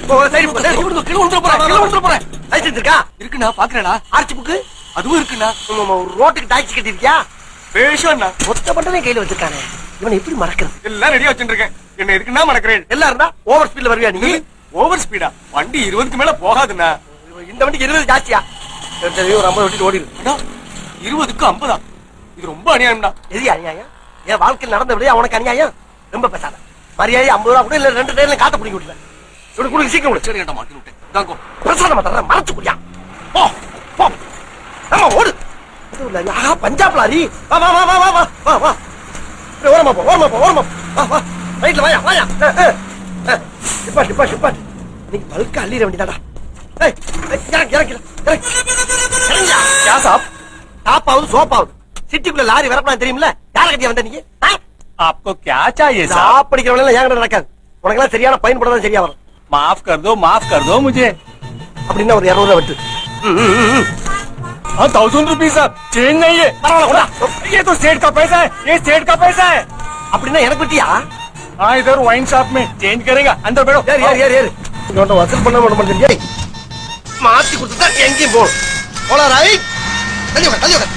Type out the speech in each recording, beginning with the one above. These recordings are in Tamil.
ஓ, சரி, போ, சரி, விடுங்க, கீழே விழுந்துற போறேன், கீழே விழுந்துற போறேன். லைசென்ஸ் இருக்கா? இருக்குண்ணா பாக்குறேண்ணா ஆர்ச்சி புக்கு? அதுவும் இருக்குண்ணா ஆமா, ஆமா, ஒரு ரோட்டுக்கு டாக்ஸி கட்டிருக்கியா? பேஷண்ணா மொத்த பண்டமே கையில வச்சிருக்கானே. இவனை எப்படி மறக்கிறது? எல்லாம் ரெடியா வச்சுருக்கேன் என்ன எதுக்குன்னா மறக்கிறேன் எல்லாம் இருந்தா ஓவர் ஸ்பீட்ல வருவியா நீ? ஓவர் ஸ்பீடா வண்டி இருபதுக்கு மேல போகாதுண்ணா இந்த வண்டிக்கு இருபது ஜாஸ்தியா? சரி, சரி, ஒரு ஐம்பது வண்டிட்டு ஓடிடு. அண்ணா இருபதுக்கு ஐம்பதா இது ரொம்ப அநியாயம்டா எது அநியாயம்? என் வாழ்க்கையில் நடந்த விடையா உனக்கு அநியாயம்? ரொம்ப பேசாத. மரியாதை ஐம்பது ரூபா கூட இல்ல ரெண்டு டைம்ல காத்த பிடிங்கி விட்டுருவேன். இவனுக்கு கொடுங்க, சீக்கிரம் கொடு. சரி ஏன்டா மாட்டி விட்டேன் தாங்கோ பிரசாதமா தர்றேன், மறைச்சு குடியா. போ, போ. ஆமா, ஓடு. அதுவும் இல்ல, ஆஹா, பஞ்சாப் லாரி. வா, வா, வா, வா, வா, வா, வா, வா. இப்படி ஓரமா போ, ஓரமா போ, ஓரமா போ. வா, வா. ரைட்ல வாயா, வாயா. ஏ, ஏ, ஏ. நிப்பாட்டு, நிப்பாட்டு, நிப்பாட்டு. இன்னைக்கு பல்கா அள்ளிட வேண்டியதாடா. ஏய், ஏய், இறங்கு, இறங்கு, இறங்கு. இறங்குயா. क्या साहब டாப்பாவது சோப்பாவது சிட்டிக்குள்ள லாரி வரப்பலாம் தெரியுமில்ல யார கட்டியா வந்த நீங்க ஆ? आपको क्या चाहिए சாப்பிடிக்கிறவங்க எல்லாம் ஏன் நடக்காது உனக்கு எல்லாம் சரியான பயன்பட தான் சரியா வரும் माफ कर दो माफ कर दो मुझे அப்படின்னா ஒரு இருநூறு ரூபா விட்டு ம், ம், ம், ம். हाँ थाउजेंड रुपीज साहब चेंज नहीं है பரவாயில்ல, ये तो सेठ का पैसा है ये सेठ का पैसा है அப்படின்னா எனக்கு விட்டியா हाँ इधर वाइन शॉप में चेंज करेगा अंदर बैठो ஏறு ஏறு ஏறு ஏறு இவன்ட்ட வசூல் பண்ண விட மாட்டேன் ஏய் மாத்தி கொடுத்துட்டா எங்கேயும் போகணும் போலாம் ரைட் தள்ளி உட்கார் தள்ளி உட்கார்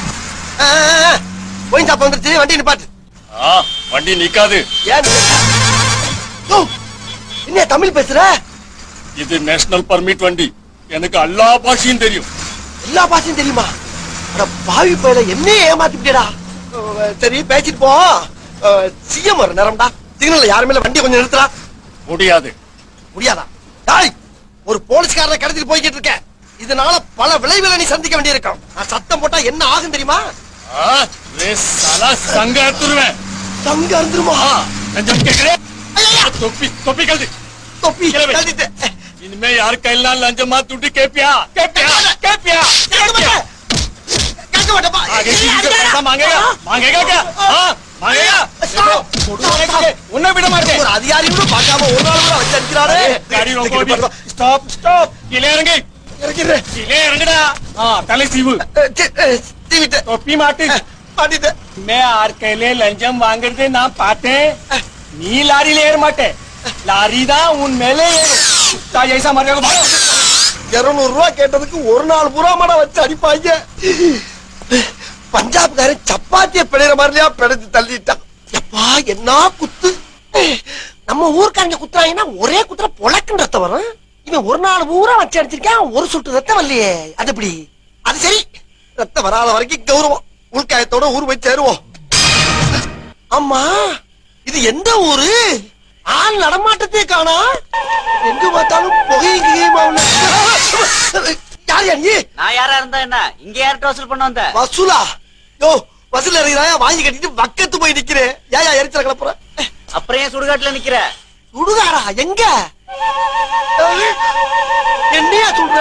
போய் சாப்பா வந்துருச்சு வண்டி நிப்பாட்டு हाँ வண்டி நிக்காது ஏன் ஓ, என்ன தமிழ் பேசுற இது நேஷனல் பர்மிட் வண்டி எனக்கு எல்லா பாஷையும் தெரியும் எல்லா பாஷையும் தெரியுமா அட பாவி பையல என்னையே ஏமாத்திட்டேடா சரி பேசிட்டு போ சிஎம் வர நேரம்டா சிக்னல்ல யாருமே இல்ல வண்டியை கொஞ்சம் நிறுத்துறா முடியாது முடியாதா டாய் ஒரு போலீஸ்காரரை கடத்திட்டு போய்கிட்டு இருக்க இதனால பல விளைவுகளை நீ சந்திக்க வேண்டியிருக்கும் நான் சத்தம் போட்டா என்ன ஆகும் தெரியுமா ஆ, ரே சாலா சங்க எடுத்துருவேன் தங்க இருந்துருமா ஆ, லஞ்சம் கேக்குறேன் தொப்பி தொப்பி கழுது தொப்பி கீழே வை. கழட்டிட்டேன். இனிமே யாரு கையெல்லாம் லஞ்சமா துட்டு கேப்பியா கேப்பியா கேப்பியா கேட்க கேப்பியா மாட்டேன். கேட்க மாட்டேன்ப்பா. आगे ஏய், किसी से அடிக்காத. पैसा मांगेगा मांगेगा क्या हाँ मांगेगा Stop. छोड़ो नहीं, उन्हें भी मारते ஒரு அதிகாரி கூட பார்க்காம ஒரு நாள் கூட வச்சு அடிக்கிறாரு गाड़ी रोको अभी स्टॉप स्टॉप किले इरंगे இறக்கிறேன் किले इरंगड़ा हाँ तले सीवु தீவிட்டு टोपी माटी மாட்டிட்டு मैं आर कैले लंजम वांगरदे ना पाते नी लारी लेर माटे लारी दा उन मेले कुत्ता जैसा मर जाएगा भागो இருநூறு ரூபா கேட்டதுக்கு ஒரு நாள் பூரா மட வச்சு அடிப்பாங்க பஞ்சாப்காரன் சப்பாத்திய பிழைற மாதிரியா பிழைச்சு தள்ளிட்டான் எப்பா என்ன குத்து நம்ம ஊர்க்காரங்க குத்துறாங்கன்னா ஒரே குத்துற பொழக்குன்னு ரத்தம் வரும் இவன் ஒரு நாள் பூரா வச்சு அடிச்சிருக்கான் ஒரு சுட்டு ரத்தம் வரலையே அது எப்படி அது சரி ரத்தம் வராத வரைக்கும் கௌரவம் உள்காயத்தோட ஊர் போய் சேருவோம் ஆமா இது எந்த ஊரு ஆள் நடமாட்டத்தே காணா எங்க பார்த்தாலும் புகையும் கிகையுமா உள்ள யார் யா நீ நான் யாரா இருந்தா என்ன இங்க யார்கிட்ட வசூல் பண்ண வந்த வசூலா யோ வசூல் இறங்கிறாயா வாங்கி கட்டிட்டு பக்கத்து போய் நிக்கிறேன் ஏயா எரிச்சல கிளப்புற அப்புறம் ஏன் சுடுகாட்டுல நிக்கிற சுடுகாடா எங்க ஏய், என்னையா சொல்ற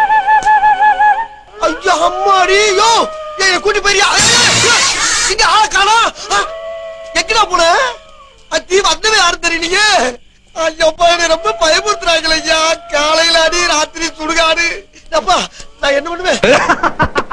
ஐயா அம்மாடி யோ ஏய் கூட்டி போயிரியா இங்க ஆள காணா எங்கடா போன அத்தி வந்தவே யாரு தெரியலையே ஐயோ பையனை ரொம்ப பயமுறுத்துறாங்களே ஐயா காலையில அடி ராத்திரி சுடுகாடு அப்பா நான் என்ன பண்ணுவேன்